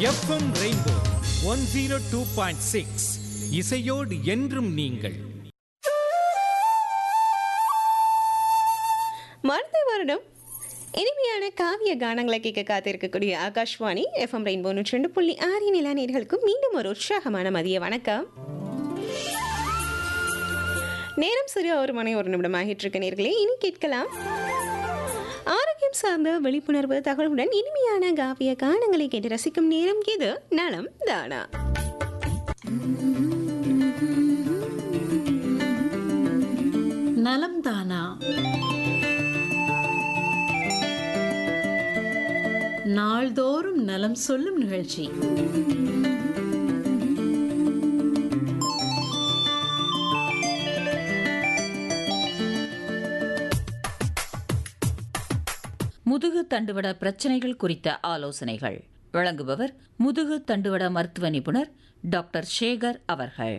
FM rainbow one zero two point six இசையோடு என்றும் நீங்கள் மருந்த வருடம் இனிமையான காவிய கானங்களை கேட்க காத்திருக்கக்கூடிய ஆகாஷ்வாணி எஃப்எம் ரெயின்போ நூற்றி ரெண்டு புள்ளி ஆறு நிலா நேர்களுக்கும் மீண்டும் ஒரு உற்சாகமான மதிய வணக்கம் நேரம் சரியா ஒரு மணி ஒரு நிமிடம் ஆகிட்டு இருக்க நேர்களே இனி கேட்கலாம் ஆரோக்கியம் சார்ந்த விழிப்புணர்வு தகவலுடன் இனிமையான காவிய கானங்களை கேட்டு ரசிக்கும் நேரம் இது நலம் தானா நலம் தானா நாள்தோறும் நலம் சொல்லும் நிகழ்ச்சி முதுகு தண்டுவட பிரச்சனைகள் குறித்த ஆலோசனைகள் வழங்குபவர் முதுகு தண்டுவட மருத்துவ நிபுணர் டாக்டர் சேகர் அவர்கள்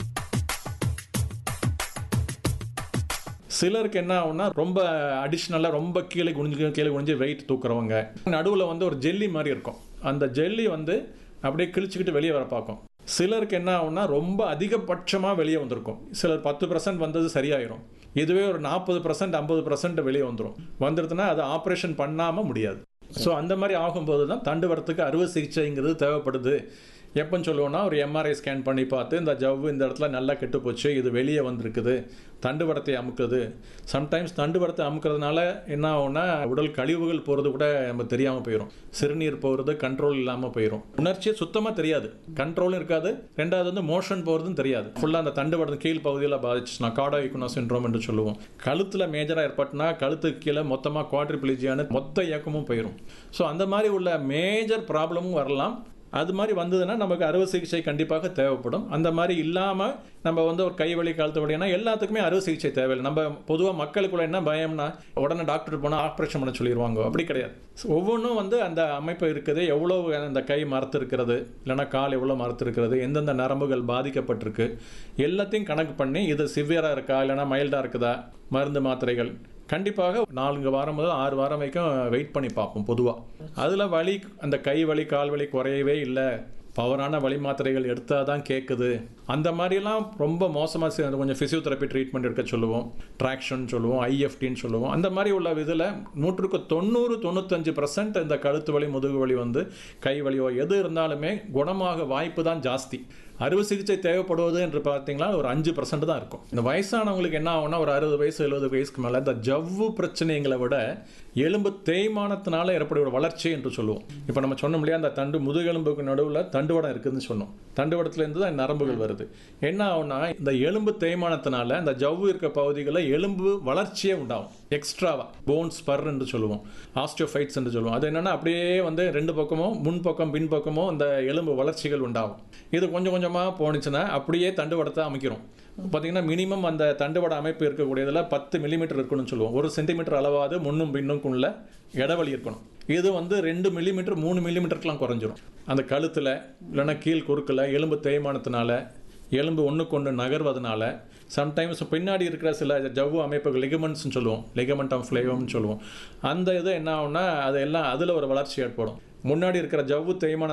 சிலருக்கு என்ன ஆகும்னா ரொம்ப அடிஷ்னலாக ரொம்ப கீழே குனிஞ்சு கீழே குனிஞ்சு வெயிட் தூக்குறவங்க நடுவில் வந்து ஒரு ஜெல்லி மாதிரி இருக்கும் அந்த ஜெல்லி வந்து அப்படியே கிழிச்சுக்கிட்டு வெளியே வர பார்க்கும் சிலருக்கு என்ன ஆகும்னா ரொம்ப அதிகபட்சமாக வெளியே வந்திருக்கும் சிலர் பத்து பர்சன்ட் வந்தது சரியாயிரும் இதுவே ஒரு நாற்பது பர்சன்ட் ஐம்பது பர்சன்ட் வெளியே வந்துடும் வந்துடுதுன்னா அது ஆப்ரேஷன் பண்ணாமல் முடியாது ஸோ அந்த மாதிரி ஆகும்போது தான் தண்டுவரத்துக்கு அறுவை சிகிச்சைங்கிறது தேவைப்படுது எப்போன்னு சொல்லுவோம்னா ஒரு எம்ஆர்ஐ ஸ்கேன் பண்ணி பார்த்து இந்த ஜவ்வு இந்த இடத்துல நல்லா கெட்டு போச்சு இது வெளியே வந்திருக்குது தண்டுவடத்தை அமுக்குது சம்டைம்ஸ் தண்டுவடத்தை அமுக்கிறதுனால என்ன ஆகும்னா உடல் கழிவுகள் போகிறது கூட நம்ம தெரியாமல் போயிடும் சிறுநீர் போகிறது கண்ட்ரோல் இல்லாமல் போயிடும் உணர்ச்சியே சுத்தமாக தெரியாது கண்ட்ரோலும் இருக்காது ரெண்டாவது வந்து மோஷன் போகிறதும் தெரியாது ஃபுல்லாக அந்த தண்டுவடம் கீழ் பகுதியில் பாதிச்சுனா காடா இக்குனா சின்ரோம் என்று சொல்லுவோம் கழுத்தில் மேஜராக ஏற்பட்டுனா கழுத்துக்கு கீழே மொத்தமாக குவாட்ரிபிளிஜியான மொத்த இயக்கமும் போயிடும் ஸோ அந்த மாதிரி உள்ள மேஜர் ப்ராப்ளமும் வரலாம் அது மாதிரி வந்ததுன்னா நமக்கு அறுவை சிகிச்சை கண்டிப்பாக தேவைப்படும் அந்த மாதிரி இல்லாமல் நம்ம வந்து ஒரு கை வலி காலத்து வலினா எல்லாத்துக்குமே அறுவை சிகிச்சை தேவையில்லை நம்ம பொதுவாக மக்களுக்குள்ள என்ன பயம்னா உடனே டாக்டர் போனால் ஆப்ரேஷன் பண்ண சொல்லிடுவாங்க அப்படி கிடையாது ஒவ்வொன்றும் வந்து அந்த அமைப்பு இருக்குது எவ்வளோ அந்த கை மரத்து இருக்கிறது இல்லைன்னா கால் எவ்வளோ மரத்து இருக்கிறது எந்தெந்த நரம்புகள் பாதிக்கப்பட்டிருக்கு எல்லாத்தையும் கணக்கு பண்ணி இது சிவியராக இருக்கா இல்லைன்னா மைல்டாக இருக்குதா மருந்து மாத்திரைகள் கண்டிப்பாக நான்கு வாரம் முதல் ஆறு வாரம் வரைக்கும் வெயிட் பண்ணி பார்ப்போம் பொதுவாக அதில் வலி அந்த கை வலி கால் வலி குறையவே இல்லை பவரான வலி மாத்திரைகள் எடுத்தால் தான் கேட்குது அந்த மாதிரிலாம் ரொம்ப மோசமாக கொஞ்சம் ஃபிசியோதெரப்பி ட்ரீட்மெண்ட் எடுக்க சொல்லுவோம் ட்ராக்ஷன் சொல்லுவோம் ஐஎஃப்டின்னு சொல்லுவோம் அந்த மாதிரி உள்ள இதில் நூற்றுக்கு தொண்ணூறு தொண்ணூத்தஞ்சு பர்சன்ட் இந்த கழுத்து வலி முதுகு வலி வந்து கை வலியோ எது இருந்தாலுமே குணமாக வாய்ப்பு தான் ஜாஸ்தி அறுவை சிகிச்சை தேவைப்படுவது என்று பார்த்தீங்கன்னா ஒரு அஞ்சு பர்சன்ட் தான் இருக்கும் இந்த வயசானவங்களுக்கு என்ன ஆகும்னா ஒரு அறுபது வயசு எழுபது வயசுக்கு மேலே இந்த ஜவ்வு பிரச்சனைகளை விட எலும்பு தேய்மானத்தினால ஏற்படுகிற வளர்ச்சி என்று சொல்லுவோம் இப்போ நம்ம சொன்னோம் இல்லையா அந்த தண்டு முதுகெலும்புக்கு நடுவில் தண்டுவடம் இருக்குதுன்னு சொன்னோம் தண்டுவடத்துலேருந்து தான் நரம்புகள் வருது என்ன ஆகும்னா இந்த எலும்பு தேய்மானத்தினால இந்த ஜவ்வு இருக்க பகுதிகளில் எலும்பு வளர்ச்சியே உண்டாகும் எக்ஸ்ட்ராவா போன்ஸ் பர் என்று சொல்லுவோம் ஆஸ்டியோஃபைட்ஸ் என்று சொல்லுவோம் அது என்னன்னா அப்படியே வந்து ரெண்டு பக்கமும் முன் பக்கம் பின் பக்கமும் இந்த எலும்பு வளர்ச்சிகள் உண்டாகும் இது கொஞ்சம் கொஞ்சமாக போணுச்சுன்னா அப்படியே தண்டுவடத்தை அமைக்கிறோம் பார்த்தீங்கன்னா மினிமம் அந்த தண்டுவட அமைப்பு இருக்கக்கூடியதில் பத்து மில்லிமீட்டர் இருக்கணும்னு சொல்லுவோம் ஒரு சென்டிமீட்டர் அளவாவது முன்னும் பின்னுக்குள்ள இடைவெளி இருக்கணும் இது வந்து ரெண்டு மில்லிமீட்டர் மூணு மில்லிமீட்டருக்குலாம் குறைஞ்சிரும் அந்த கழுத்தில் இல்லைன்னா கீழ் குறுக்கில் எலும்பு தேய்மானத்தினால எலும்பு ஒன்றுக்கு ஒன்று நகர்வதனால சம்டைம்ஸ் பின்னாடி இருக்கிற சில ஜவ்வு அமைப்புகள் லிகமெண்ட்ஸ்னு சொல்லுவோம் லிகமெண்ட் ஆஃப் ஃப்ளேவம்னு சொல்லுவோம் அந்த இது என்ன ஆகும்னா அது எல்லாம் அதில் ஒரு வளர்ச்சி ஏற்படும் முன்னாடி இருக்கிற ஜவ்வு தேய்மான